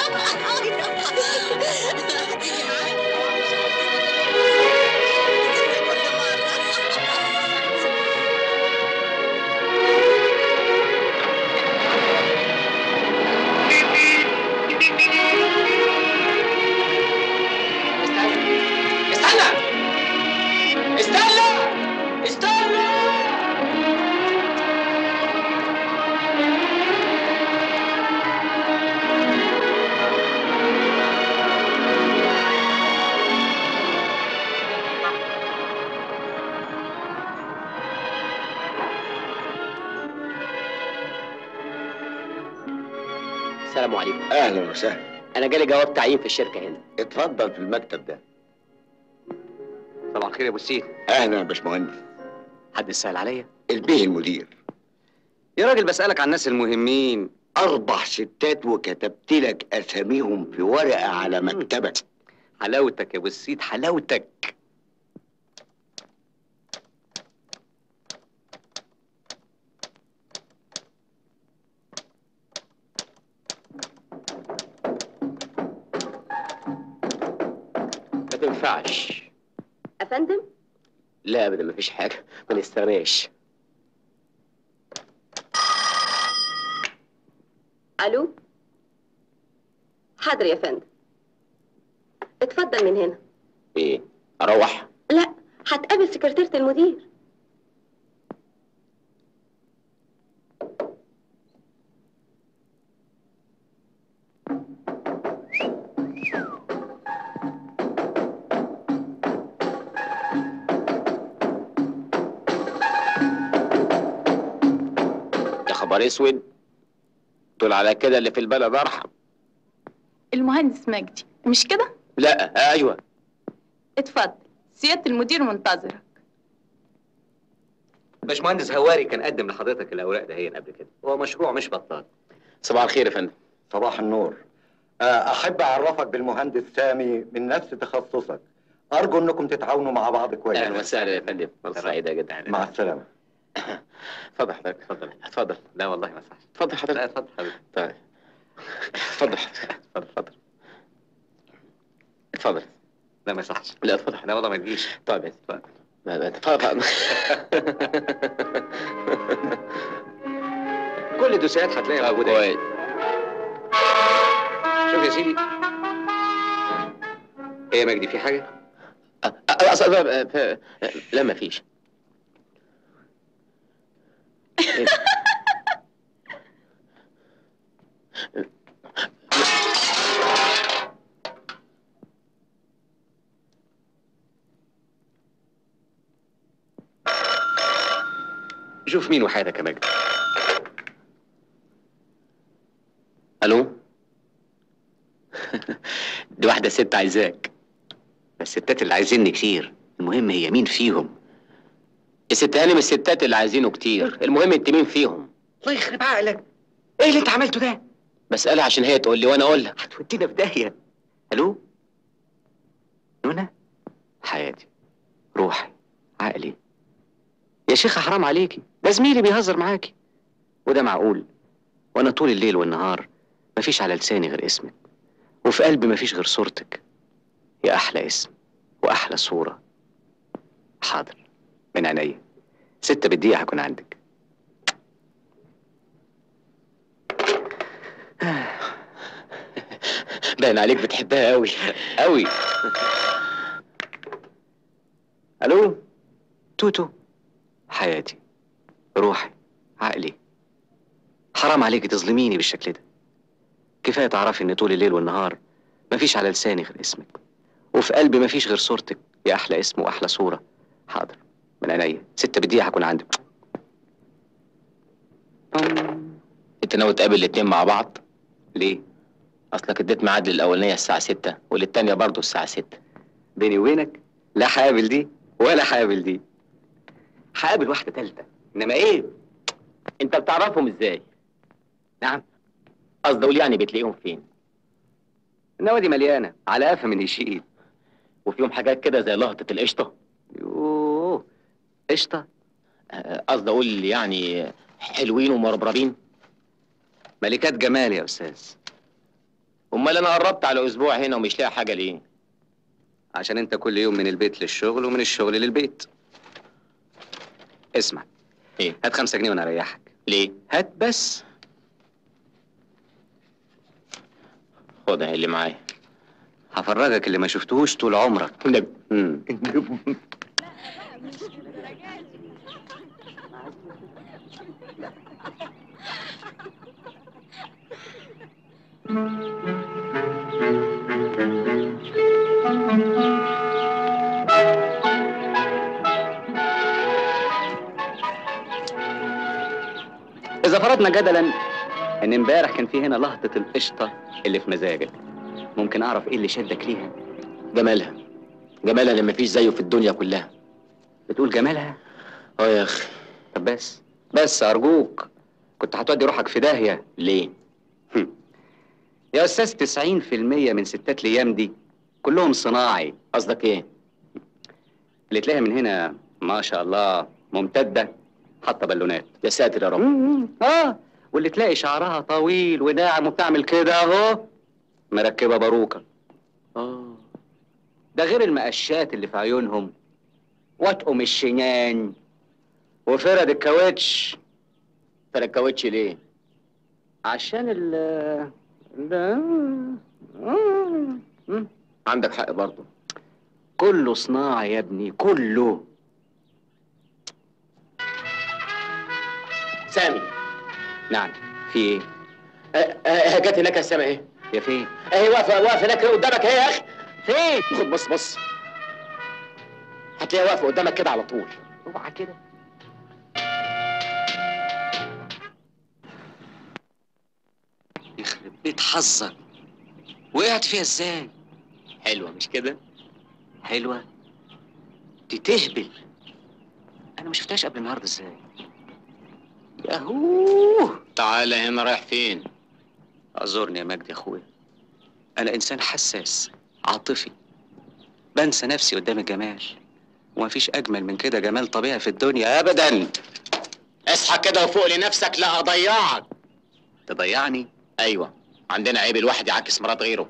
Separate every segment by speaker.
Speaker 1: استنى استنى استنى
Speaker 2: السلام عليكم
Speaker 3: اهلا وسهلا
Speaker 2: انا جالي جواب تعيين في الشركه هنا
Speaker 3: اتفضل في المكتب ده
Speaker 2: صباح الخير يا ابو السيد
Speaker 3: اهلا يا باشمهندس
Speaker 2: حد سأل عليا
Speaker 3: البيه المدير
Speaker 2: يا راجل بسألك عن الناس المهمين
Speaker 3: اربع ستات وكتبت لك اساميهم في ورقه على مكتبك
Speaker 2: حلاوتك يا ابو السيد حلاوتك ما تنفعش
Speaker 4: افندم
Speaker 2: لا ابدا مفيش حاجه ما نستغناش
Speaker 4: الو حاضر يا فندم اتفضل من هنا
Speaker 2: ايه اروح
Speaker 4: لا هتقابل سكرتيرة المدير
Speaker 2: يا خبر اسود دول على كده اللي في البلد ارحم
Speaker 5: المهندس مجدي مش كده؟
Speaker 2: لا ايوه
Speaker 5: اتفضل سيادة المدير منتظرك
Speaker 2: باشمهندس هواري كان قدم لحضرتك الاوراق دهين قبل كده هو مشروع مش بطال صباح الخير يا فندم
Speaker 3: صباح النور آه، احب اعرفك بالمهندس سامي من نفس تخصصك ارجو انكم تتعاونوا مع بعض كويس
Speaker 2: اهلا وسهلا يا فندم فرصه سعيده جدا
Speaker 3: مع السلامه
Speaker 2: اتفضل حضرتك اتفضل اتفضل لا والله ما صح اتفضل حضرتك لا اتفضل حضرتك طيب اتفضل حضرتك اتفضل اتفضل اتفضل لا ما يصحش لا اتفضل لا والله ما تجيش طيب اتفضل لا لا اتفضل كل الدوسيات هتلاقيها موجوده كويس شوف يا سيدي ايه يا مجدي في حاجه؟ لا ما فيش شوف مين وحياتك يا مجدي الو دي واحده ست عايزاك الستات اللي عايزيني كتير المهم هي مين فيهم الست هانم الستات اللي عايزينه كتير المهم انت مين فيهم الله يخرب عقلك ايه اللي انت عملته ده بسألها عشان هي تقول لي وانا اقول لها هتودينا في داهيه الو نونا حياتي روحي عقلي يا شيخة حرام عليكي ده زميلي بيهزر معاكي وده معقول وانا طول الليل والنهار مفيش على لساني غير اسمك وفي قلبي مفيش غير صورتك يا احلى اسم واحلى صورة حاضر من عينيا ستة بالدقيقة هكون عندك باين عليك بتحبها قوي قوي الو توتو حياتي روحي عقلي حرام عليكي تظلميني بالشكل ده كفايه تعرفي ان طول الليل والنهار مفيش على لساني غير اسمك وفي قلبي مفيش غير صورتك يا احلى اسم واحلى صوره حاضر من عينيا ستة بالدقيقة هكون عندك انت ناوي تقابل الاتنين مع بعض؟ ليه؟ اصلك اديت ميعاد للاولانية الساعة ستة وللتانية برضه الساعة ستة بيني وبينك لا هقابل دي ولا هقابل دي هقابل واحدة تالتة انما ايه؟ انت بتعرفهم ازاي؟ نعم قصدي اقول يعني بتلاقيهم فين؟ النوادي مليانة على قفا من يشيل وفيهم حاجات كده زي لقطة القشطة يوه قشطة آه، قصدي اقول يعني حلوين ومربربين ملكات جمال يا استاذ امال انا قربت على اسبوع هنا ومش لاقي حاجه ليه
Speaker 6: عشان انت كل يوم من البيت للشغل ومن الشغل للبيت اسمع
Speaker 2: ايه
Speaker 6: هات خمسة جنيه وانا اريحك
Speaker 2: ليه
Speaker 6: هات بس
Speaker 2: خد اهي اللي معايا
Speaker 6: هفرجك اللي ما شفتهوش طول عمرك
Speaker 2: النبي
Speaker 6: مم. إذا فرضنا جدلا إن امبارح كان في هنا لهطة القشطة اللي في مزاجك ممكن أعرف إيه اللي شدك ليها؟
Speaker 2: جمالها جمالها اللي مفيش زيه في الدنيا كلها
Speaker 6: بتقول جمالها؟
Speaker 2: اه يا اخي
Speaker 6: طب بس بس أرجوك كنت هتودي روحك في داهية
Speaker 2: ليه
Speaker 6: يا أستاذ 90% من ستات الأيام دي كلهم صناعي
Speaker 2: قصدك ايه
Speaker 6: اللي تلاقيها من هنا ما شاء الله ممتدة حاطة بالونات
Speaker 2: يا ساتر يا رب
Speaker 6: مم. اه واللي تلاقي شعرها طويل وناعم وبتعمل كده اهو مركبه باروكه اه ده غير المقشات اللي في عيونهم واتقم الشنان وفرد الكاوتش
Speaker 2: فرق كاوتش ليه
Speaker 6: عشان ال ال مم.
Speaker 2: عندك حق برضه
Speaker 6: كله صناعة يا ابني كله
Speaker 2: سامي
Speaker 6: نعم في ايه
Speaker 2: اه اه جت هناك يا سامي اهي
Speaker 6: يا فين
Speaker 2: اهي واقفه واقفه هناك قدامك اهي يا اخي
Speaker 6: فين
Speaker 2: خد بص بص هتلاقيها واقفه قدامك كده على طول
Speaker 6: اوعى كده يخرب بيت حظك وقعت فيها ازاي
Speaker 2: حلوه مش كده
Speaker 6: حلوة دي تهبل انا ما شفتهاش قبل النهارده ازاي ياهوه
Speaker 2: تعالى هنا رايح فين
Speaker 6: اعذرني يا مجدي يا اخويا انا انسان حساس عاطفي بنسى نفسي قدام الجمال ومفيش اجمل من كده جمال طبيعي في الدنيا ابدا
Speaker 2: اصحى كده وفوق لنفسك لا اضيعك
Speaker 6: تضيعني
Speaker 2: ايوه عندنا عيب الواحد يعاكس مرات غيره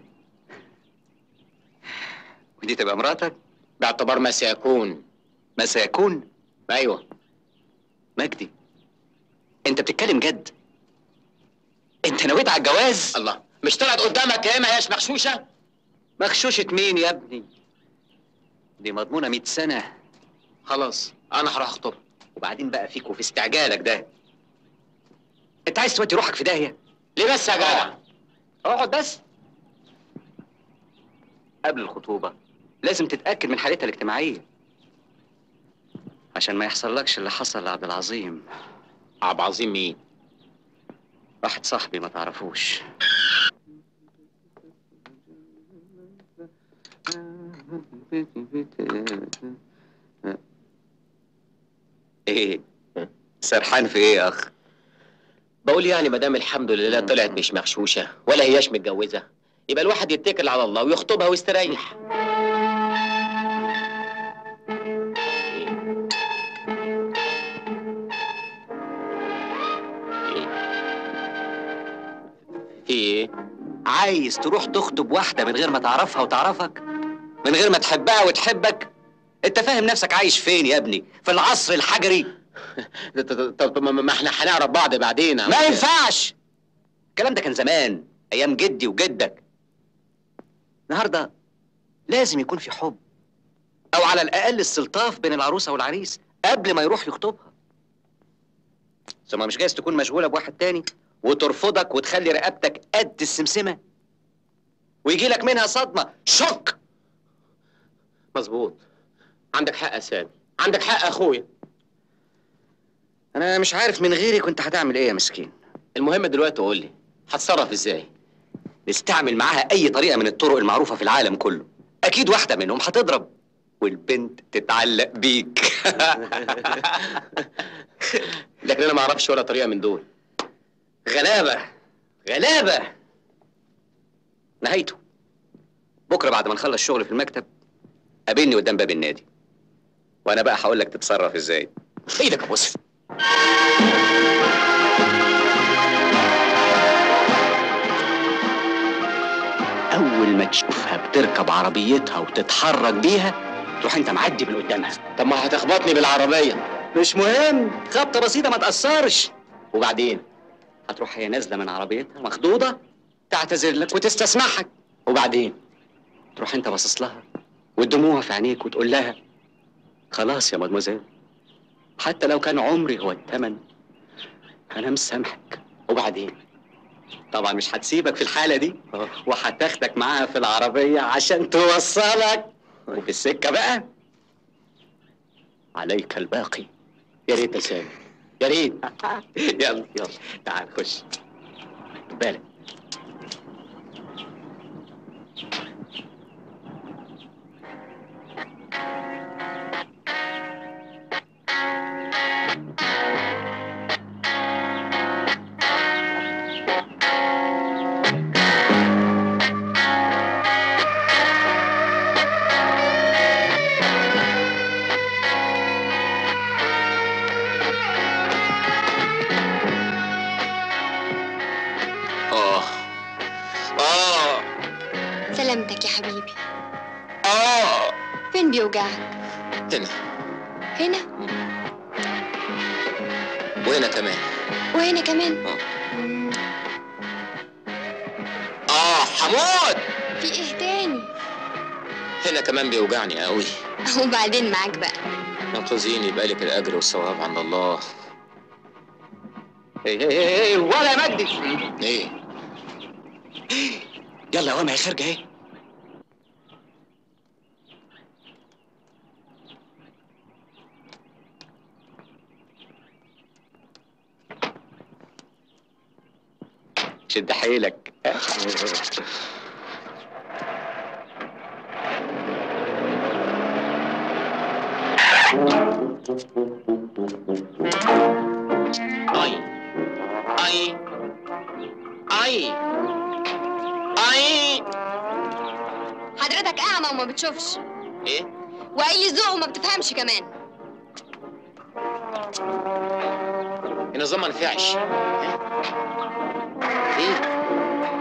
Speaker 6: ودي تبقى مراتك
Speaker 2: باعتبار ما سيكون
Speaker 6: ما سيكون
Speaker 2: ايوه
Speaker 6: مجدي انت بتتكلم جد انت نويت على الجواز
Speaker 2: الله مش طلعت قدامك ايه ما هياش مغشوشه
Speaker 6: مغشوشة مين يا ابني دي مضمونة 100 سنة
Speaker 2: خلاص انا هروح اخطب
Speaker 6: وبعدين بقى فيك وفي استعجالك ده انت عايز تودي روحك في داهية
Speaker 2: ليه بس يا جدع
Speaker 6: اقعد بس قبل الخطوبة لازم تتأكد من حالتها الاجتماعية عشان ما يحصلكش اللي حصل لعبد العظيم
Speaker 2: عبد عظيم مين
Speaker 6: واحد صاحبي ما تعرفوش ايه سرحان في ايه يا اخ
Speaker 2: بقول يعني ما دام الحمد لله طلعت مش مغشوشه ولا هياش متجوزه يبقى الواحد يتكل على الله ويخطبها ويستريح في ايه؟
Speaker 6: عايز تروح تخطب واحدة من غير ما تعرفها وتعرفك من غير ما تحبها وتحبك انت فاهم نفسك عايش فين يا ابني في العصر الحجري
Speaker 2: طب ما- ما احنا هنعرف بعض بعدين يا
Speaker 6: ما
Speaker 2: عم.
Speaker 6: ينفعش الكلام ده كان زمان ايام جدي وجدك النهارده لازم يكون في حب او على الاقل استلطاف بين العروسه والعريس قبل ما يروح يخطبها ثم مش جايز تكون مشغوله بواحد تاني وترفضك وتخلي رقبتك قد السمسمه ويجي لك منها صدمه شوك
Speaker 2: مظبوط عندك حق يا سامي عندك حق يا اخويا
Speaker 6: انا مش عارف من غيري كنت هتعمل ايه يا مسكين
Speaker 2: المهم دلوقتي قول لي هتصرف ازاي
Speaker 6: نستعمل معاها اي طريقه من الطرق المعروفه في العالم كله اكيد واحده منهم هتضرب والبنت تتعلق بيك
Speaker 2: لكن انا ما اعرفش ولا طريقه من دول
Speaker 6: غلابه غلابه نهايته بكره بعد ما نخلص شغل في المكتب قابلني قدام باب النادي وانا بقى هقول لك تتصرف ازاي
Speaker 2: ايدك يا بص
Speaker 6: اول ما تشوفها بتركب عربيتها وتتحرك بيها تروح انت معدي من قدامها
Speaker 2: طب ما هتخبطني بالعربيه
Speaker 6: مش مهم خبطه بسيطه ما تاثرش وبعدين هتروح هي نازله من عربيتها مخضوضه تعتذر لك وتستسمحك وبعدين تروح انت باصص لها والدموع في عينيك وتقول لها خلاص يا مدموزيل حتى لو كان عمري هو الثمن انا مسامحك وبعدين طبعا مش هتسيبك في الحاله دي وهتاخدك معاها في العربيه عشان توصلك وفي السكه بقى عليك الباقي يا ريت يا سامي يا ريت يلا يلا تعال خش بالك
Speaker 2: اه اه
Speaker 7: سلامتك يا حبيبي
Speaker 2: اه
Speaker 7: فين بيوجعك
Speaker 2: هنا
Speaker 7: هنا
Speaker 2: وهنا كمان
Speaker 7: وهنا كمان
Speaker 2: آه.
Speaker 7: مم،
Speaker 2: اه حمود
Speaker 7: في ايه تاني
Speaker 2: هنا كمان بيوجعني قوي
Speaker 7: وبعدين معاك بقى
Speaker 2: انقذيني بقالك الاجر والثواب عند الله
Speaker 6: ايه ايه ايه ايه ولا يا مجدي
Speaker 2: ايه
Speaker 6: يلا يا وام هي خارجه اهي شد حيلك
Speaker 2: اي اي اي اي
Speaker 7: حضرتك اعمى وما بتشوفش
Speaker 2: ايه
Speaker 7: وقلي ذوق وما بتفهمش كمان
Speaker 2: النظام ما نفعش إيه؟ ايه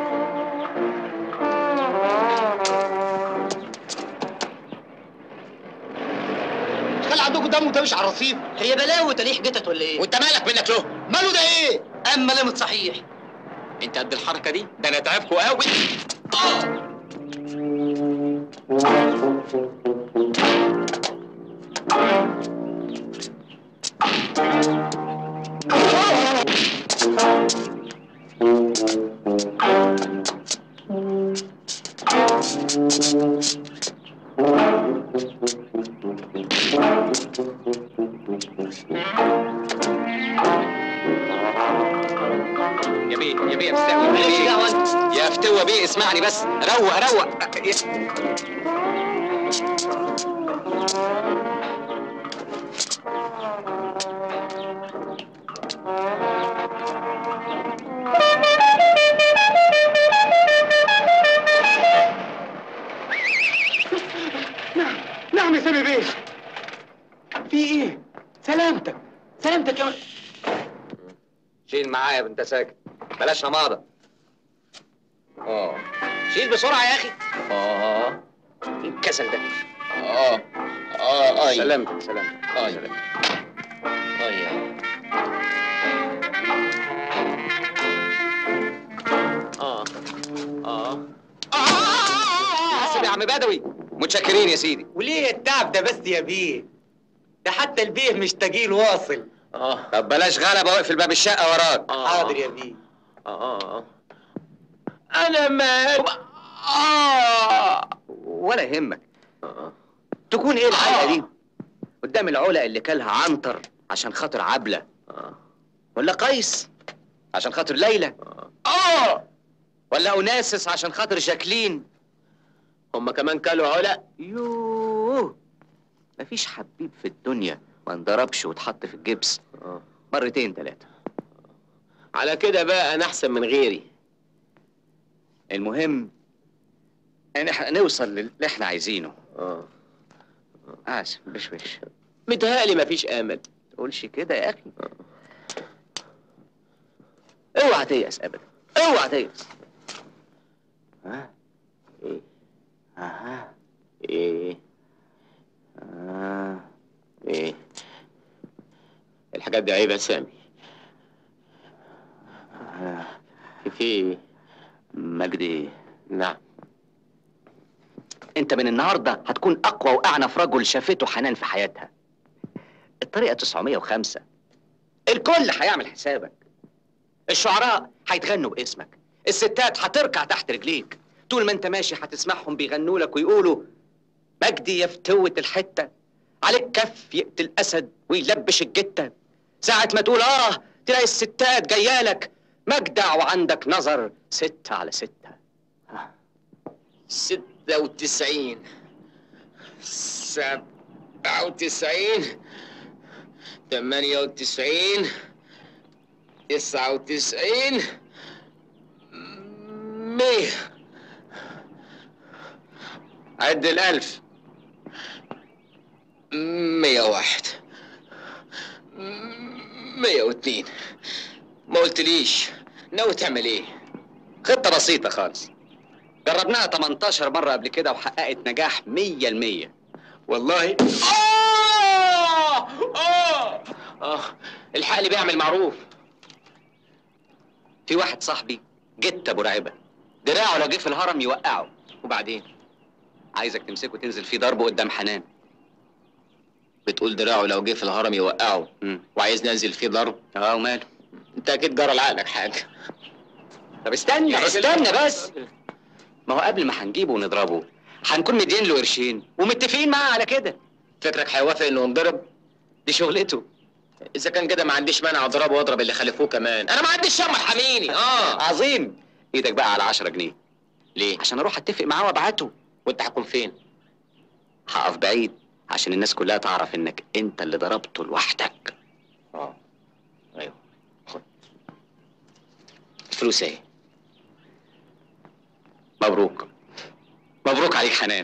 Speaker 8: خلي عندكم دم وتمشي على الرصيف
Speaker 9: هي بلاوي تليح جتت ولا ايه؟
Speaker 2: وانت مالك منك له
Speaker 8: ماله ده ايه
Speaker 9: اما لمت صحيح
Speaker 2: انت قد الحركه دي ده انا تعبكوا قوي اه يا بيه يا بيه يا فتوى يا
Speaker 9: مالكش
Speaker 2: بيه
Speaker 9: دعوه انت
Speaker 2: يا فتوى بيه اسمعني بس روق روق
Speaker 8: نعم يا سامي بيه في ايه سلامتك سلامتك يا
Speaker 2: شيل معايا يا بنت ساكت بلاش رماده اه شيل بسرعه يا اخي اه ايه الكسل ده اه اه اي سلامتك سلامتك اه سلامتك اي اه اه حاسب يا عم بدوي متشكرين يا سيدي
Speaker 8: وليه التعب ده بس يا بيه ده حتى البيه مش تجيل واصل
Speaker 2: اه طب بلاش غلبه واقفل باب الشقه وراك
Speaker 8: حاضر يا بيه
Speaker 2: اه اه انا مات اه
Speaker 6: ولا يهمك تكون ايه الحلقه دي قدام العلا اللي كلها عنتر عشان خاطر عبله ولا قيس عشان خاطر ليلى
Speaker 2: اه
Speaker 6: ولا اوناسس عشان خاطر جاكلين
Speaker 2: هم كمان كلوا علا
Speaker 6: يوه مفيش حبيب في الدنيا ما انضربش واتحط في الجبس مرتين تلاتة
Speaker 2: على كده بقى انا احسن من غيري
Speaker 6: المهم ان احنا نوصل للي احنا عايزينه
Speaker 2: اه
Speaker 6: اسف بشويش
Speaker 2: متهيألي مفيش امل
Speaker 6: تقولش كده يا اخي اوعى تيأس ابدا اوعى تيأس ها
Speaker 2: ايه اها ايه آه. ايه الحاجات دي عيب يا سامي آه. في ايه
Speaker 6: مجدي
Speaker 2: نعم
Speaker 6: انت من النهارده هتكون اقوى واعنف رجل شافته حنان في حياتها الطريقه 905 الكل هيعمل حسابك الشعراء هيتغنوا باسمك الستات هتركع تحت رجليك طول ما انت ماشي هتسمعهم بيغنوا لك ويقولوا مجدي يا فتوة الحتة عليك كف يقتل أسد ويلبش الجتة ساعة ما تقول آه تلاقي الستات جايالك مجدع وعندك نظر ستة على ستة
Speaker 2: ستة وتسعين سبعة وتسعين ثمانية وتسعين تسعة وتسعين مية عد الألف مية واحد مية واتنين ما قلتليش ناوي تعمل ايه؟
Speaker 6: خطة بسيطة خالص جربناها 18 مرة قبل كده وحققت نجاح 100%
Speaker 2: والله آه آه آه الحق اللي بيعمل معروف
Speaker 6: في واحد صاحبي جت ابو رعبة دراعه لو جه في الهرم يوقعه
Speaker 2: وبعدين
Speaker 6: عايزك تمسكه تنزل فيه ضربه قدام حنان
Speaker 2: بتقول دراعه لو جه في الهرم يوقعه
Speaker 6: مم.
Speaker 2: وعايز ننزل فيه ضرب
Speaker 6: اه وماله
Speaker 2: انت اكيد جرى لعقلك حاجه
Speaker 6: طب استنى
Speaker 2: يا راجل.
Speaker 6: استنى بس ما هو قبل ما هنجيبه ونضربه هنكون مدين له قرشين ومتفقين معاه على كده
Speaker 2: فكرك هيوافق انه ينضرب
Speaker 6: دي شغلته
Speaker 2: اذا كان كده ما عنديش مانع اضربه واضرب اللي خلفوه كمان انا ما عنديش شم حميني اه
Speaker 6: عظيم ايدك بقى على 10 جنيه
Speaker 2: ليه
Speaker 6: عشان اروح اتفق معاه وابعته
Speaker 2: وانت هتكون فين
Speaker 6: هقف بعيد عشان الناس كلها تعرف انك انت اللي ضربته لوحدك
Speaker 2: اه ايوه خد الفلوس اهي
Speaker 6: مبروك مبروك عليك حنان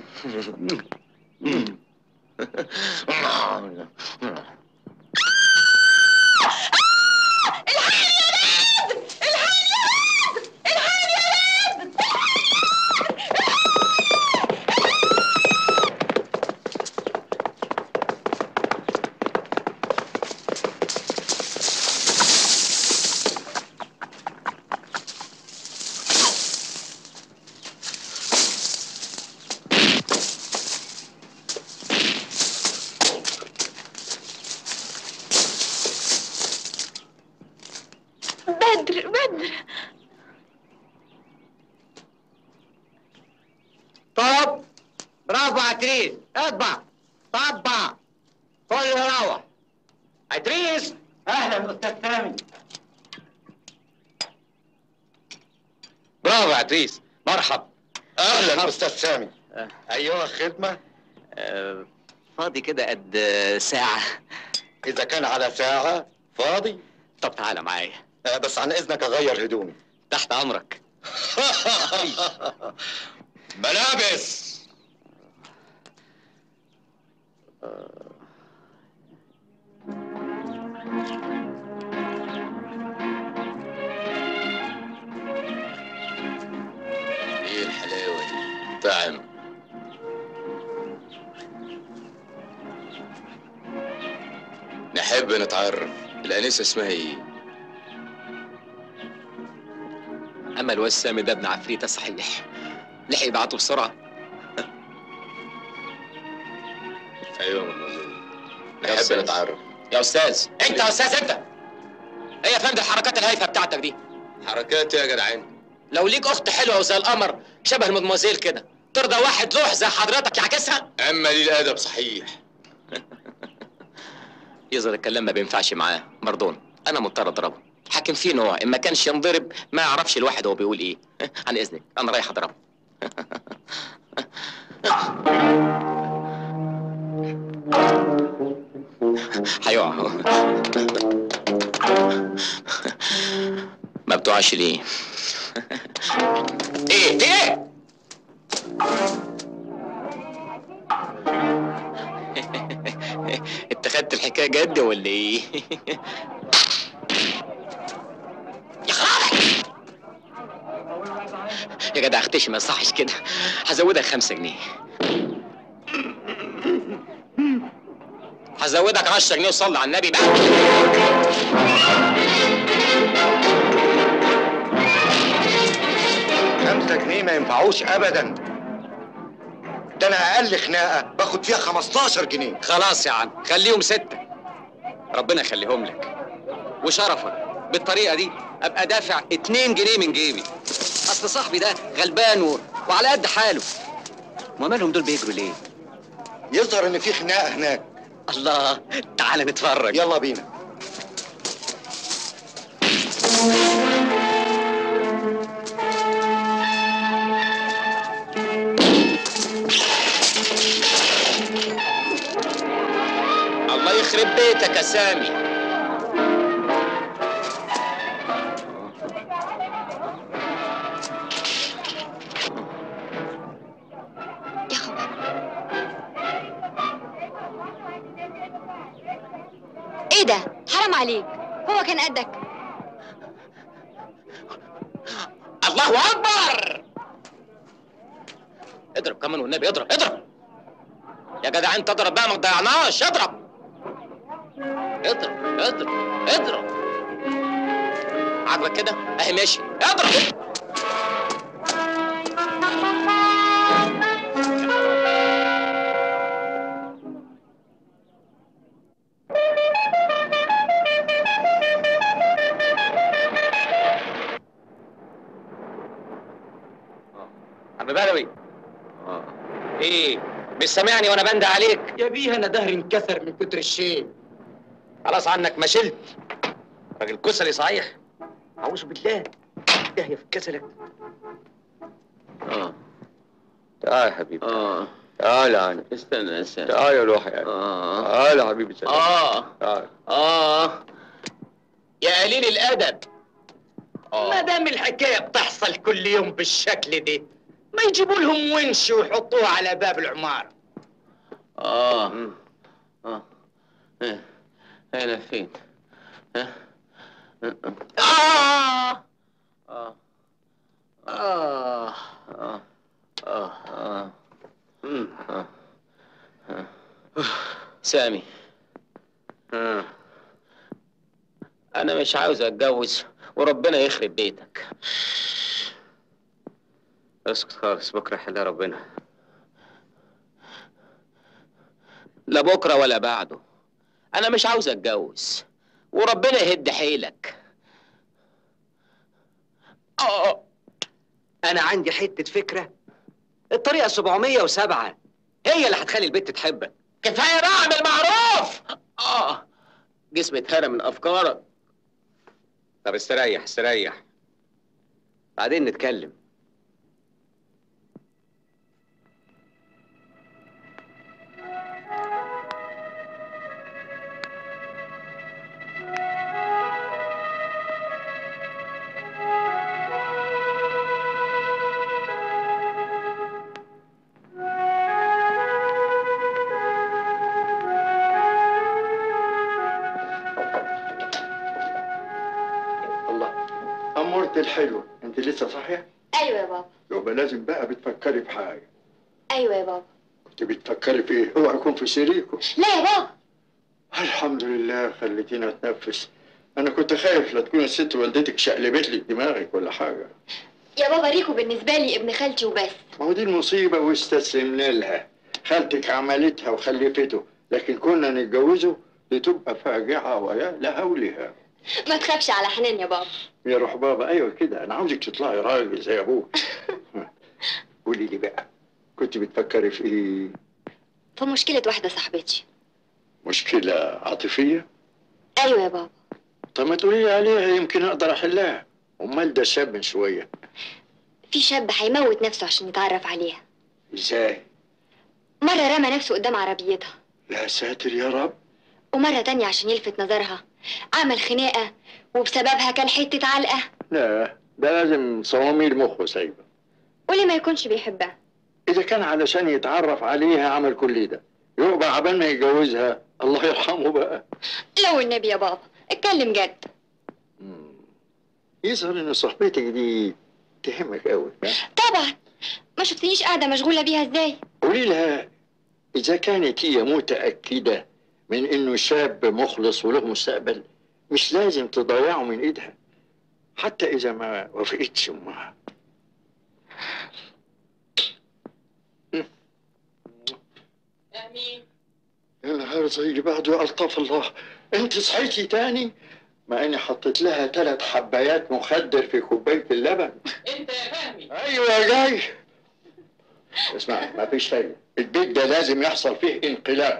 Speaker 5: بدر بدر
Speaker 2: طب برافو عتريس اطبع طبع كله يروح عتريس
Speaker 8: اهلا استاذ سامي
Speaker 2: برافو عتريس مرحب
Speaker 3: اهلا استاذ سامي
Speaker 6: آه.
Speaker 3: ايها خدمه
Speaker 6: آه، فاضي كده قد آه، ساعة
Speaker 3: اذا كان على ساعه فاضي
Speaker 6: طب تعالى معايا
Speaker 3: آه، بس عن اذنك اغير هدومي
Speaker 6: تحت امرك
Speaker 3: ملابس
Speaker 2: ايه الحلاوه دي طعم نحب نتعرف الانسه اسمها ايه اما الواد سامي ده ابن عفريته صحيح لحق يبعته بسرعه ايوه مدموزيل نحب نتعرف يا استاذ انت يا استاذ انت ايه يا فندم الحركات الهايفه بتاعتك دي
Speaker 10: حركات يا جدعان
Speaker 2: لو ليك اخت حلوه وزي القمر شبه المدموزيل كده ترضى واحد لوح زي حضرتك يعكسها
Speaker 10: اما لي الادب صحيح
Speaker 2: يظهر الكلام ما بينفعش معاه مردون انا مضطر اضربه حاكم فين هو ان ما كانش ينضرب ما يعرفش الواحد هو بيقول ايه عن اذنك انا رايح اضربه هيقع ما بتقعش ليه ايه ايه اتخذت الحكايه جد ولا ايه يا خالد يا جدع اختشي ما يصحش كده هزودك خمسة جنيه هزودك 10 جنيه وصلي على النبي بقى
Speaker 3: خمسة جنيه ما ينفعوش ابدا ده انا اقل خناقه باخد فيها 15 جنيه
Speaker 6: خلاص يا عم خليهم ستة ربنا يخليهم لك وشرفك بالطريقة دي أبقى دافع اتنين جنيه من جيبي أصل صاحبي ده غلبان و... وعلى قد حاله ما مالهم دول بيجروا ليه؟
Speaker 3: يظهر ان في خناقه هناك
Speaker 6: الله تعال نتفرج
Speaker 3: يلا بينا
Speaker 2: الله يخرب بيتك يا سامي
Speaker 7: يا خبر ايه ده حرام عليك هو كان قدك
Speaker 2: الله اكبر اضرب كمان والنبي اضرب اضرب يا جدع انت اضرب بقى ما تضيعناش اضرب اضرب اضرب اضرب عاجبك كده اهي ماشي اضرب عم بدوي ايه مش سامعني وانا بند عليك
Speaker 8: يا بيه انا ظهري انكسر من كتر الشيء
Speaker 2: خلاص عنك ما شلت راجل كسلي صحيح اعوذ بالله داهيه في كسلك اه
Speaker 11: تعال يا حبيبي
Speaker 2: اه
Speaker 11: تعال يا عم
Speaker 2: استنى استنى
Speaker 11: تعال يا روحي يعني.
Speaker 2: اه
Speaker 11: تعال يا حبيبي سلام
Speaker 2: اه
Speaker 11: تعال
Speaker 2: اه يا قليل الادب
Speaker 8: ما دام الحكايه بتحصل كل يوم بالشكل ده ما يجيبوا لهم ونش ويحطوه على باب العماره
Speaker 2: اه اه إيه. انا فين ها آه آه آه آه آه آه مم. آه آه. سامي
Speaker 11: آه.
Speaker 2: أنا مش عاوز أتجوز وربنا يخرب بيتك
Speaker 11: اسكت خالص بكره يحلها ربنا
Speaker 2: لا بكرة ولا بعده أنا مش عاوز أتجوز وربنا يهد حيلك آه
Speaker 6: أنا عندي حتة فكرة الطريقة 707 هي اللي هتخلي البنت تحبك
Speaker 2: كفاية بقى اعمل معروف آه جسمي اتهرى من أفكارك
Speaker 6: طب استريح استريح بعدين نتكلم
Speaker 12: الله أمورتي الحلوة أنت لسه صاحية؟
Speaker 7: ايوه يا بابا
Speaker 12: يبقى لازم بقى بتفكري في حاجة
Speaker 7: ايوه يا بابا
Speaker 12: كنت بتفكري في إيه؟ اوعى يكون في سريركم
Speaker 7: لا يا بابا
Speaker 12: الحمد لله خليتينا اتنفس أنا كنت خايف لا تكون الست والدتك شقلبت لك دماغك ولا حاجة
Speaker 7: يا بابا ريكو بالنسبه لي ابن خالتي وبس
Speaker 12: ما هو دي المصيبة واستسلمنا لها خالتك عملتها وخلفته لكن كنا نتجوزه لتبقى فاجعة ويا لهولها
Speaker 7: ما تخافش على حنان يا بابا
Speaker 12: يا روح بابا ايوه كده انا عاوزك تطلعي راجل زي ابوك قولي لي بقى كنت بتفكري في ايه
Speaker 7: في مشكله واحده صاحبتي
Speaker 12: مشكله عاطفيه
Speaker 7: ايوه يا بابا
Speaker 12: طب ما تقولي لي عليها يمكن اقدر احلها امال ده شاب من شويه
Speaker 7: في شاب هيموت نفسه عشان يتعرف عليها
Speaker 12: ازاي
Speaker 7: مره رمى نفسه قدام عربيتها
Speaker 12: لا ساتر يا رب
Speaker 7: ومره تانية عشان يلفت نظرها عمل خناقه وبسببها كان حته علقه
Speaker 12: لا ده لازم صواميل مخه سايبه
Speaker 7: وليه ما يكونش بيحبها
Speaker 12: اذا كان علشان يتعرف عليها عمل كل ده يبقى عبال ما يتجوزها الله يرحمه بقى
Speaker 7: لو النبي يا بابا اتكلم جد
Speaker 12: يظهر ان صاحبتك دي تهمك قوي
Speaker 7: طبعا ما شفتنيش قاعدة مشغولة بيها ازاي
Speaker 12: قولي لها إذا كانت هي متأكدة من إنه شاب مخلص وله مستقبل مش لازم تضيعه من إيدها حتى إذا ما وافقتش أمها يا نهار زي اللي بعده ألطف الله أنت صحيتي تاني مع إني حطيت لها ثلاث حبايات مخدر في كوباية اللبن
Speaker 1: انت يا فهمي
Speaker 12: أيوة جاي اسمع ما فيش فايدة البيت ده لازم يحصل فيه انقلاب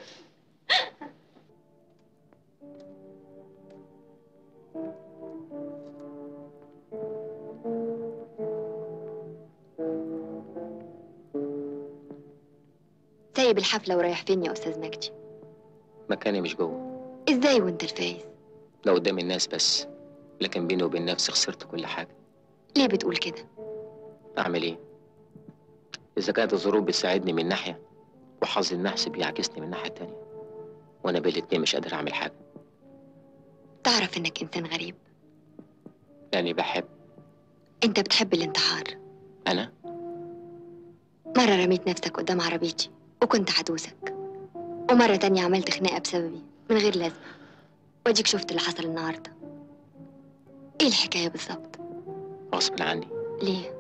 Speaker 7: سايب الحفلة ورايح فين يا أستاذ مجدي
Speaker 2: مكاني مش جوه
Speaker 7: ازاي وانت الفايز
Speaker 2: ده قدام الناس بس لكن بيني وبين نفسي خسرت كل حاجة
Speaker 7: ليه بتقول كده
Speaker 2: أعمل إيه؟ إذا كانت الظروف بتساعدني من ناحية وحظ النحس بيعكسني من ناحية تانية وأنا بالاتنين مش قادر أعمل حاجة
Speaker 7: تعرف انك انسان غريب
Speaker 2: يعني بحب
Speaker 7: انت بتحب الانتحار
Speaker 2: أنا
Speaker 7: مرة رميت نفسك قدام عربيتي وكنت هدوسك ومرة تانية عملت خناقة بسببي من غير لازمة واديك شفت اللي حصل النهاردة ايه الحكاية بالظبط
Speaker 2: غصب عني
Speaker 7: ليه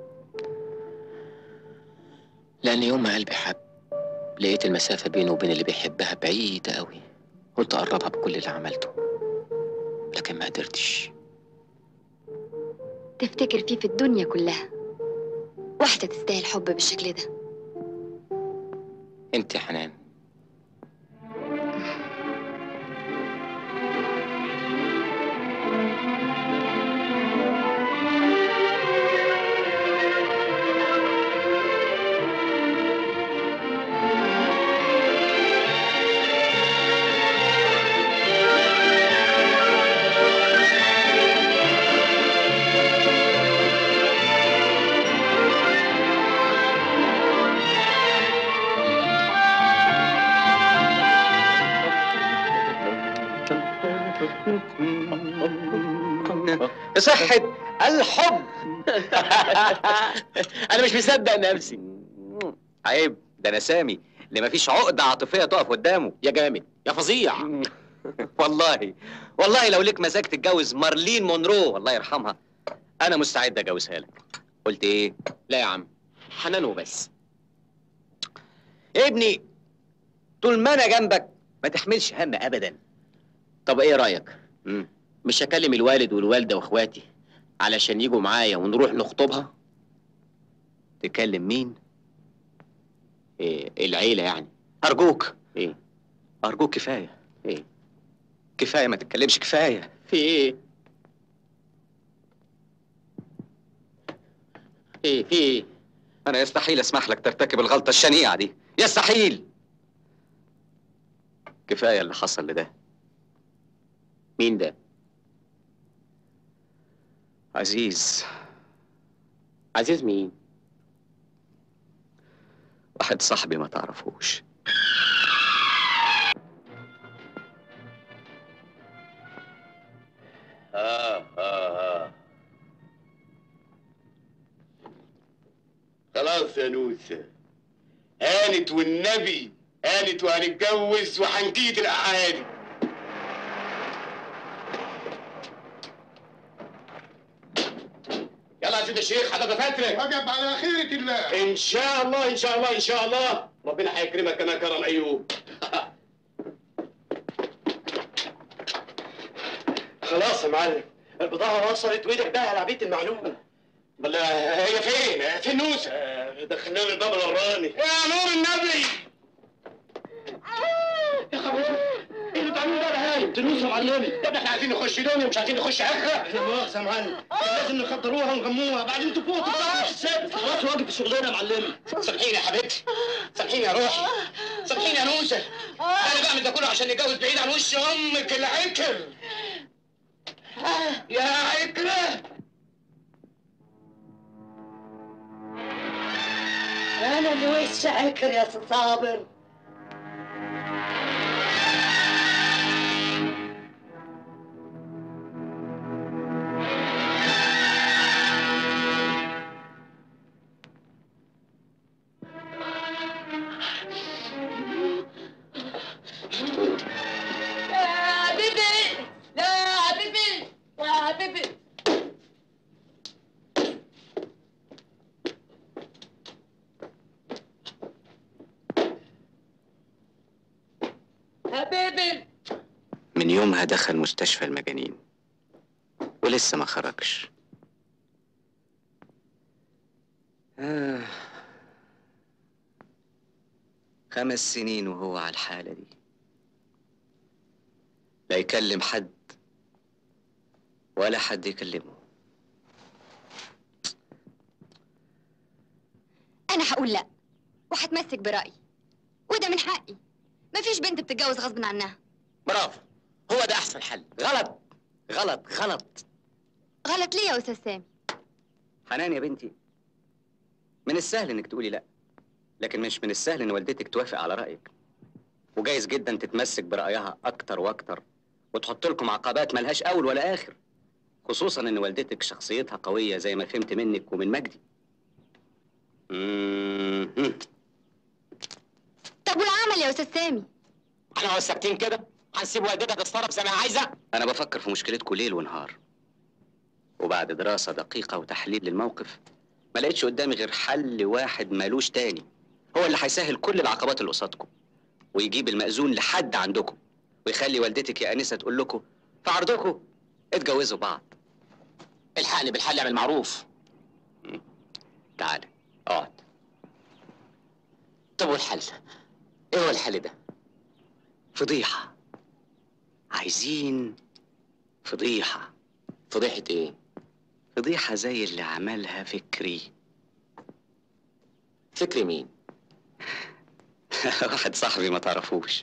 Speaker 2: لأن يوم ما قلبي حب لقيت المسافة بينه وبين اللي بيحبها بعيدة قوي قلت أقربها بكل اللي عملته لكن ما قدرتش
Speaker 7: تفتكر فيه في الدنيا كلها واحدة تستاهل حب بالشكل ده
Speaker 2: أنت يا حنان
Speaker 6: صحة الحب
Speaker 2: أنا مش مصدق نفسي
Speaker 6: عيب ده انا سامي اللي مفيش عقدة عاطفية تقف قدامه
Speaker 2: يا جامد يا فظيع
Speaker 6: والله والله لو ليك مزاج تتجوز مارلين مونرو الله يرحمها انا مستعد اجوزها لك قلت ايه
Speaker 2: لا يا عم حنان وبس
Speaker 6: ابني طول ما انا جنبك ما تحملش هم ابدا
Speaker 2: طب إيه رأيك؟
Speaker 6: مم.
Speaker 2: مش هكلم الوالد والوالدة وإخواتي علشان يجوا معايا ونروح نخطبها؟
Speaker 6: تكلم مين
Speaker 2: إيه العيلة يعني
Speaker 6: ارجوك
Speaker 2: إيه؟
Speaker 6: ارجوك كفايه
Speaker 2: إيه؟
Speaker 6: كفايه ما تتكلمش كفايه
Speaker 2: في إيه؟ إيه في إيه؟
Speaker 6: انا يستحيل اسمح لك ترتكب الغلطه الشنيعه دي يستحيل كفايه اللي حصل لده
Speaker 2: مين ده؟
Speaker 6: عزيز
Speaker 2: عزيز مين؟
Speaker 6: واحد صاحبي ما تعرفوش
Speaker 10: آه آه آه خلاص يا نوسة هانت والنبي هانت وهنتجوز وهنجيد الأعادي يلا يا سيدي الشيخ حضرتك فترة
Speaker 12: وجب على خيرة الله
Speaker 10: إن شاء الله إن شاء الله إن شاء الله ربنا هيكرمك كما كرم أيوب
Speaker 8: خلاص يا معلم البضاعة وصلت وايدك بقى على عبية المعلومة
Speaker 10: بل هي فين؟ فين نوسة؟
Speaker 8: دخلنا الباب الوراني
Speaker 10: يا نور النبي
Speaker 8: يا خبر ايه اللي بتعملوه ده يا هايم تنوسة معلمي
Speaker 10: يا ابني احنا عايزين نخش دنيا مش عايزين نخش اخره
Speaker 8: لا مؤاخذة يا معلم كان لازم نخدروها ونغموها بعدين تفوتوا تطلعوا مش السابق خلاص واجب في شغلنا يا معلمي
Speaker 10: سامحيني يا حبيبتي سامحيني يا روحي سامحيني يا نوسة انا بعمل ده كله عشان نتجوز بعيد عن وش امك العكر يا عكرة
Speaker 13: انا اللي وش عكر يا أستاذ صابر يا بيبل
Speaker 6: من يومها دخل مستشفى المجانين ولسه ما خرجش آه. خمس سنين وهو على الحالة دي لا يكلم حد ولا حد يكلمه
Speaker 7: انا هقول لا وهتمسك برايي وده من حقي مفيش بنت بتتجوز غصب عنها
Speaker 6: برافو هو ده احسن حل غلط غلط غلط
Speaker 7: غلط ليه يا استاذ سامي
Speaker 6: حنان يا بنتي من السهل انك تقولي لا لكن مش من السهل ان والدتك توافق على رايك وجايز جدا تتمسك برايها اكتر واكتر وتحط لكم عقبات ملهاش اول ولا اخر خصوصا ان والدتك شخصيتها قويه زي ما فهمت منك ومن مجدي مم.
Speaker 7: طب والعمل يا استاذ سامي
Speaker 2: احنا ساكتين كده هنسيب والدتك تتصرف زي ما هي عايزه
Speaker 6: انا بفكر في مشكلتكم ليل ونهار وبعد دراسه دقيقه وتحليل للموقف ما لقيتش قدامي غير حل واحد مالوش تاني هو اللي هيسهل كل العقبات اللي قصادكم ويجيب المأذون لحد عندكم ويخلي والدتك يا انسه تقول لكم في عرضكم اتجوزوا بعض
Speaker 2: الحقني بالحل اعمل معروف
Speaker 6: تعال اقعد
Speaker 2: طب والحل ايه هو الحل ده
Speaker 6: فضيحه عايزين فضيحه
Speaker 2: فضيحه ايه
Speaker 6: فضيحه زي اللي عملها فكري
Speaker 2: فكري مين
Speaker 6: واحد صاحبي ما تعرفوش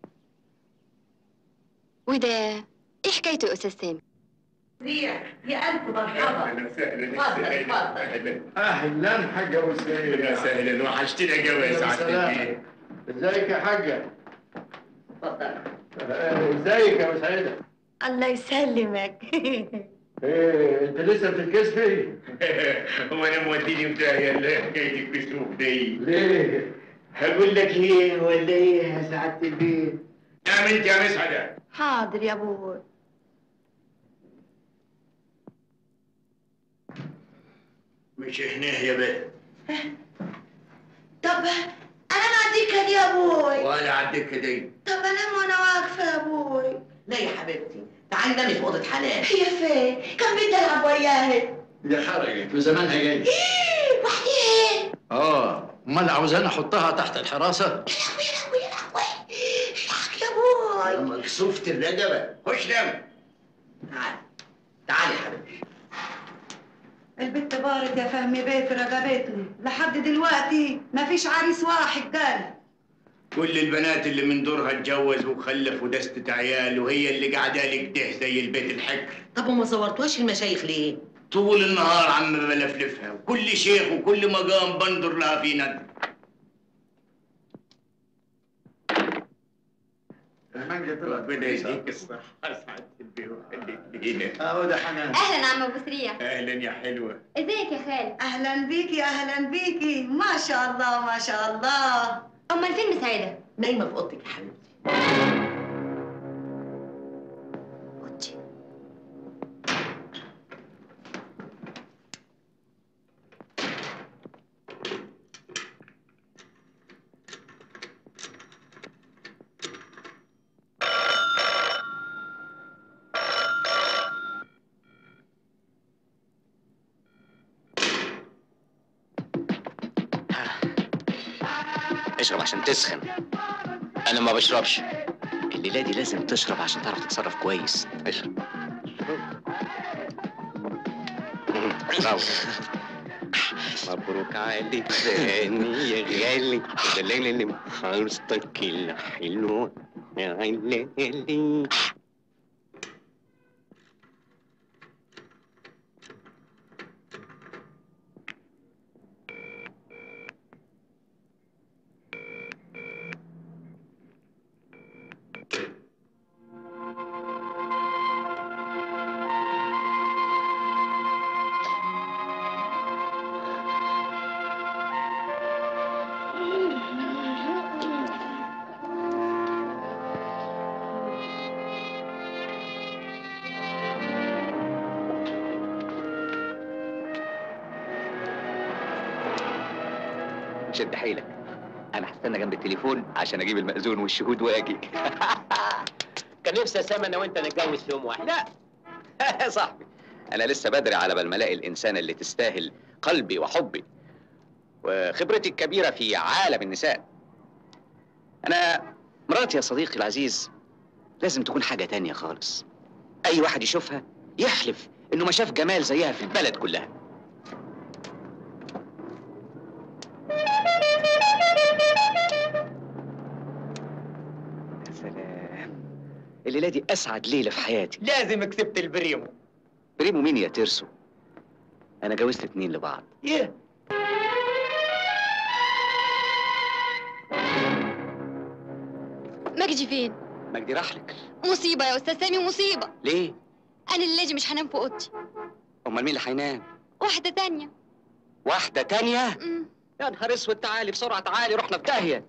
Speaker 7: وده ايه حكايته يا استاذ سامي
Speaker 13: ريح يا ألف مرحبا اتفضل اتفضل
Speaker 12: اهلا حاجه وسهلا
Speaker 10: يا سهلا وحشتنا قوي يا سعاده البيه
Speaker 12: ازيك يا حاجه
Speaker 13: اتفضل
Speaker 12: ازيك يا مسعده
Speaker 13: الله يسلمك
Speaker 12: ايه انت لسه بتتكسفي
Speaker 10: هو انا موديني في داهيه اللي حكايتك بسوق دي
Speaker 12: ليه
Speaker 10: هقول لك ليه ولا ايه يا سعاده البيه نعم انت يا مسعده
Speaker 13: حاضر يا ابوي
Speaker 10: مش هنا يا بيه
Speaker 13: طب انا ما عندك يا ابوي
Speaker 10: ولا عدك دي
Speaker 13: طب انام وانا واقفه يا ابوي
Speaker 14: لا يا حبيبتي تعالي نامي في اوضه حنان
Speaker 13: هي فين كان بدي العب وياها
Speaker 12: دي خرجت وزمانها جاي
Speaker 13: إيه، وحدي
Speaker 12: اه امال عاوزاني احطها تحت الحراسه
Speaker 13: يا ابوي
Speaker 10: مكسوفة الرقبة خش نام
Speaker 14: تعالي تعالي يا حبيبتي
Speaker 13: البت بارد يا فهمي بيه في رقبتني لحد دلوقتي ما فيش عريس واحد قال
Speaker 10: كل البنات اللي من دورها اتجوز وخلف ودستت عيال وهي اللي قاعده لك ده زي البيت الحكر
Speaker 14: طب وما صورتوهاش المشايخ ليه؟
Speaker 10: طول النهار عم بلفلفها وكل شيخ وكل مقام بنظر لها في ند ربنا يديك الصحة سعادة البيه ويخليك لينا
Speaker 12: اهو ده حنان
Speaker 7: اهلا عم ابو سريع
Speaker 10: أهلا يا حلوة
Speaker 7: ازيك يا خالد
Speaker 13: اهلا بيكي اهلا بيكي ما شاء الله ما شاء الله
Speaker 7: امال فين مساعده
Speaker 14: نايمه في اوضتك يا حبيبتي
Speaker 7: اوضتي
Speaker 6: اشرب عشان تسخن
Speaker 2: انا ما بشربش
Speaker 6: الليله دي لازم تشرب عشان تعرف تتصرف كويس اشرب برافو مبروك عليك ثاني يا غالي الليلة اللي محارستك الحلوة يا عيني شد حيلك انا هستنى جنب التليفون عشان اجيب المأذون والشهود واجي
Speaker 2: كان نفسي اسامه انا وانت نتجوز في يوم واحد
Speaker 6: لا يا صاحبي انا لسه بدري على بال ما الاقي الانسان اللي تستاهل قلبي وحبي وخبرتي الكبيره في عالم النساء انا مراتي يا صديقي العزيز لازم تكون حاجه تانية خالص اي واحد يشوفها يحلف انه ما شاف جمال زيها في البلد كلها يا سلام الليله دي اسعد ليله في حياتي
Speaker 8: لازم كسبت البريمو
Speaker 6: بريمو مين يا ترسو انا جوزت اتنين لبعض
Speaker 8: يه
Speaker 7: مجدي فين؟
Speaker 6: مجدي راح لك
Speaker 7: مصيبة يا أستاذ سامي مصيبة
Speaker 6: ليه
Speaker 7: أنا الليلة مش هنام في أوضتي
Speaker 6: امال مين اللي هينام
Speaker 7: واحدة تانية
Speaker 6: واحده تانية
Speaker 7: مم.
Speaker 6: يا نهار اسود تعالي بسرعه تعالي رحنا في داهيه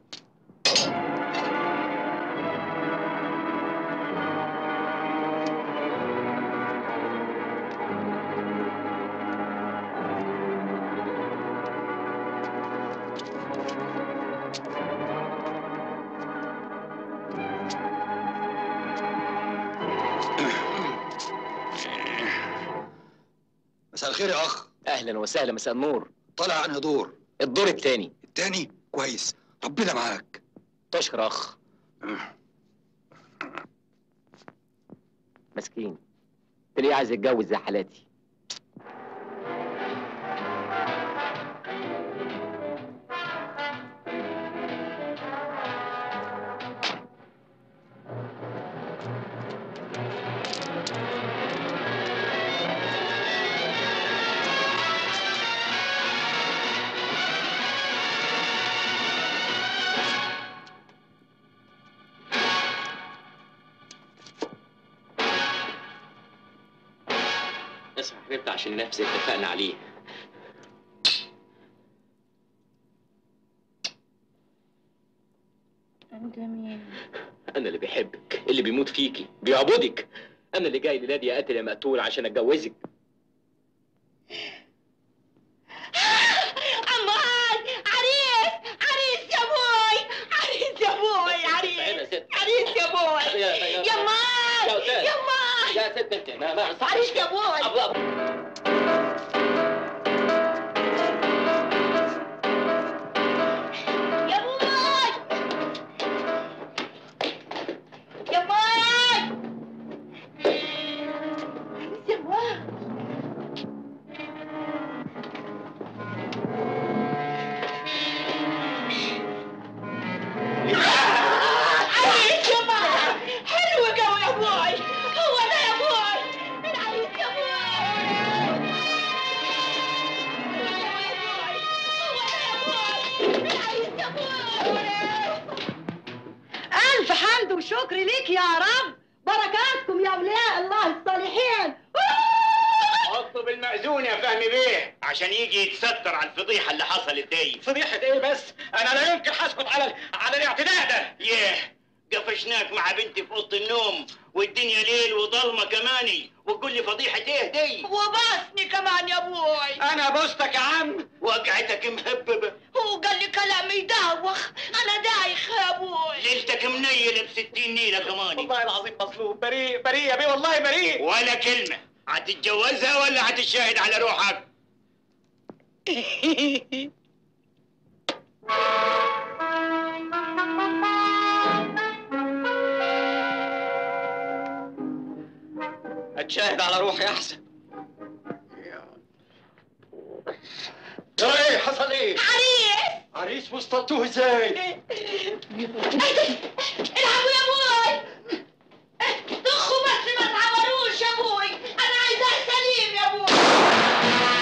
Speaker 15: مساء الخير يا اخ
Speaker 2: اهلا وسهلا مساء النور
Speaker 15: طالع انهي دور
Speaker 2: الدور الثاني
Speaker 15: التاني كويس ربنا معاك
Speaker 2: تشكر اخ مسكين تلاقيه عايز يتجوز زي حالاتي اسمع حبيبتي عشان نفس اللي اتفقنا عليه
Speaker 5: انت مين؟
Speaker 2: انا اللي بيحبك اللي بيموت فيكي بيعبدك انا اللي جاي لنادي يا قاتل يا مقتول عشان اتجوزك
Speaker 5: أمان عريس عريس يا بوي عريس يا بوي عريس
Speaker 2: هنا ست
Speaker 5: عريس يا بوي
Speaker 2: يا- يا-
Speaker 5: يا مان
Speaker 2: يا أستاذ.
Speaker 5: يا مان
Speaker 2: يا ست انت ما ما
Speaker 5: عريس يا بوي
Speaker 2: أبو- أبو-
Speaker 5: يا بوي يا مان عريس يا بوي عريس يا مان حلو قوي يا بوي هو ده يا بوي العريس يا بوي
Speaker 13: ألف حمد وشكر ليك يا رب بركاتكم يا أولياء الله الصالحين
Speaker 8: اطلب المأذون يا فهمي بيه عشان يجي يتستر على الفضيحة اللي حصلت دي فضيحة ايه بس؟ أنا لا يمكن هسكت على على الاعتداء ده ياه قفشناك مع بنتي في أوضة النوم والدنيا ليل وضلمة كماني وتقول لي فضيحة ايه دي؟
Speaker 5: وباسني كمان يا بوي
Speaker 8: أنا بوستك يا عم وقعتك مهببة
Speaker 5: هو قال لي كلام يدوخ انا دايخ يا بوي
Speaker 8: ليلتك منيلة بستين نيلة كمان
Speaker 2: والله العظيم مظلوم بريء بريء يا بيه والله بريء
Speaker 8: ولا كلمة هتتجوزها ولا هتشاهد على روحك؟
Speaker 2: اتشاهد على روحي احسن
Speaker 15: ترى ايه حصل ايه
Speaker 5: عريس
Speaker 15: عريس وسطلتوه ازاي
Speaker 5: العبوا يا بوي ضخوا بس ما تعوروش يا بوي انا عايزاه سليم يا بوي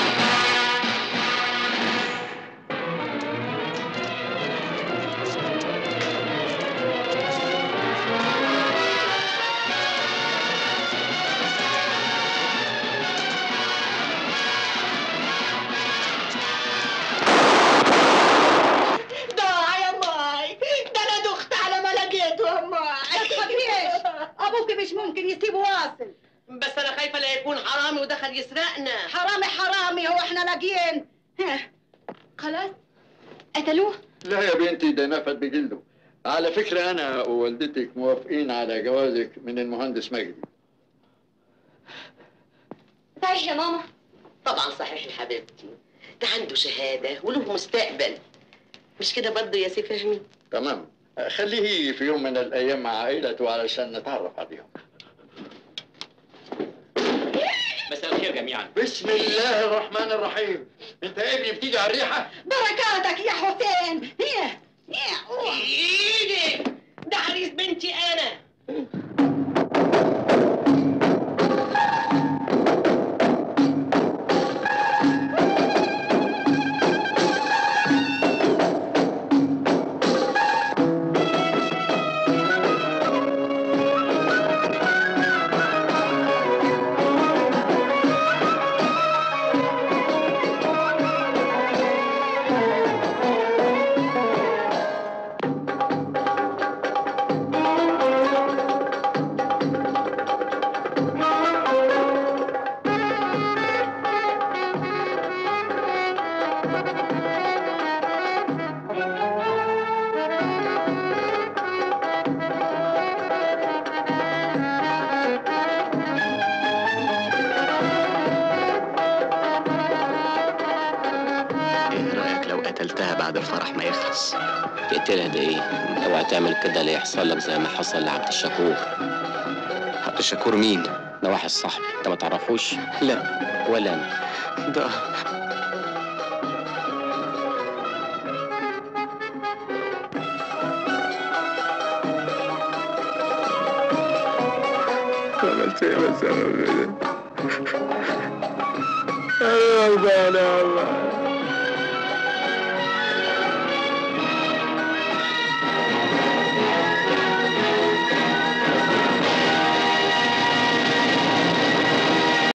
Speaker 5: ضاع يا ماي ده انا دخت على ما لقيته يا ماي
Speaker 13: ما تخافيش أبوك مش ممكن يسيبه واصل
Speaker 14: بس انا خايفه لا يكون حرامي ودخل يسرقنا
Speaker 13: حرامي حرامي هو احنا لاقيين
Speaker 7: خلاص قتلوه
Speaker 12: لا يا بنتي ده نفد بجلده على فكرة أنا ووالدتك موافقين على جوازك من المهندس مجدي
Speaker 7: صحيح يا ماما
Speaker 14: طبعا صحيح يا حبيبتي ده عنده شهادة وله مستقبل مش كده برضه يا سي فهمي
Speaker 12: تمام خليه في يوم من الأيام مع عائلته علشان نتعرف عليهم
Speaker 2: مساء الخير جميعا
Speaker 12: بسم الله الرحمن الرحيم انت يا ابني بتيجي على الريحة
Speaker 5: بركاتك يا حسين هي هي
Speaker 14: ايدك ده عريس بنتي انا
Speaker 2: ايه رايك لو قتلتها بعد الفرح ما يخلص تقتلها ده ايه اوعى تعمل كده لا يحصل لك زي ما حصل لعبد الشكور عبد الشكور مين ده واحد صاحبي انت ما تعرفوش لا ولا انا ده
Speaker 15: عملت ايه بس يا رب ده؟ انا غلبان يا الله